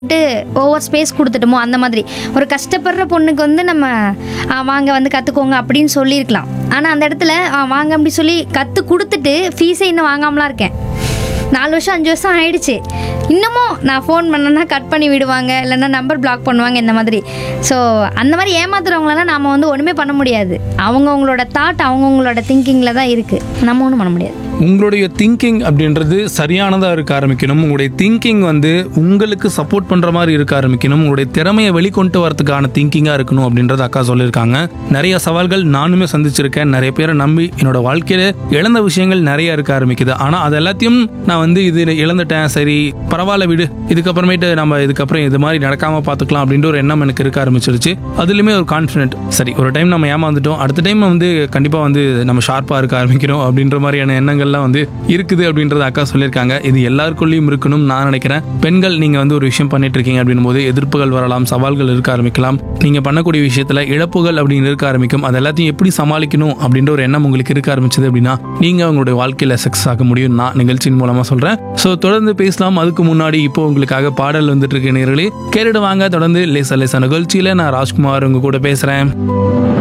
over space கொடுத்துட்டோமோ அந்த மாதிரி ஒரு கஷ்டப்படுற பொண்ணுக்கு வந்து நம்ம "ஆ, வாங்க வந்து கற்றுக்கோங்க அப்படின்னு சொல்லியிருக்கலாம் ஆனால் அந்த இடத்துல "ஆ, வாங்க அப்படி சொல்லி கற்றுக் கொடுத்துட்டு ஃபீஸை இன்னும் வாங்காமலாம் இருக்கேன் நாலு வருஷம் அஞ்சு வருஷம் ஆயிடுச்சு இன்னமும் நான் ஃபோன் பண்ணேன்னா கட் பண்ணி விடுவாங்க இல்லைன்னா நம்பர் பிளாக் பண்ணுவாங்க இந்த மாதிரி ஸோ அந்த மாதிரி ஏமாத்துறவங்களெல்லாம் நாம் வந்து ஒன்றுமே பண்ண முடியாது அவங்கவுங்களோட தாட் அவங்கவுங்களோட திங்கிங்கில் தான் இருக்குது நம்ம ஒன்றும் பண்ண முடியாது உங்களுடைய திங்கிங் அப்படின்றது சரியானதாக இருக்க ஆரம்பிக்கணும் உங்களுடைய திங்கிங் வந்து உங்களுக்கு சப்போர்ட் பண்ணுற மாதிரி இருக்க ஆரம்பிக்கணும் உங்களுடைய திறமையை வெளிக்கொண்டு வரதுக்கான திங்கிங்காக இருக்கணும் அப்படின்றத அக்கா சொல்லியிருக்காங்க நிறைய சவால்கள் நானுமே சந்திச்சிருக்கேன் நிறைய பேரை நம்பி என்னோட வாழ்க்கையில இழந்த விஷயங்கள் நிறைய இருக்க ஆரம்பிக்குது ஆனால் அது எல்லாத்தையும் நான் வந்து இது இழந்துட்டேன் சரி பரவாயில்ல விடு இதுக்கப்புறமேட்டு நம்ம இதுக்கப்புறம் இது மாதிரி நடக்காம பார்த்துக்கலாம் அப்படின்ற ஒரு எண்ணம் எனக்கு இருக்க ஆரம்பிச்சிருச்சு அதுலேயுமே ஒரு கான்ஃபிடென்ட் சரி ஒரு டைம் நம்ம ஏமாந்துட்டோம் அடுத்த டைம் வந்து கண்டிப்பாக வந்து நம்ம ஷார்ப்பாக இருக்க ஆரம்பிக்கிறோம் அப்படின்ற மாதிரியான எண்ணங்கள்லாம் வந்து இருக்குது அப்படின்றத அக்கா சொல்லியிருக்காங்க இது எல்லாருக்குள்ளேயும் இருக்கணும் நான் நினைக்கிறேன் பெண்கள் நீங்கள் வந்து ஒரு விஷயம் பண்ணிட்டு இருக்கீங்க அப்படின்னும் போது எதிர்ப்புகள் வரலாம் சவால்கள் இருக்க ஆரம்பிக்கலாம் நீங்கள் பண்ணக்கூடிய விஷயத்தில் இழப்புகள் அப்படின்னு இருக்க ஆரம்பிக்கும் அது எல்லாத்தையும் எப்படி சமாளிக்கணும் அப்படின்ற ஒரு எண்ணம் உங்களுக்கு இருக்க ஆரம்பிச்சது அப்படின்னா நீங்கள் உங்களுடைய வாழ்க்கையில் சக்ஸஸ் ஆக முடியும் நான் நிகழ்ச்சியின் மூலமாக சொல்கிறேன் ஸோ தொடர்ந்து பேசலாம் அதுக்கு முன்னாடி இப்போ உங்களுக்காக பாடல் வந்துட்டு இருக்கு நேர்களே கேட்டுட்டு வாங்க தொடர்ந்து லேசா லேசா நிகழ்ச்சியில் நான் ராஜ்குமார் உங்க கூட பேசுகிறேன்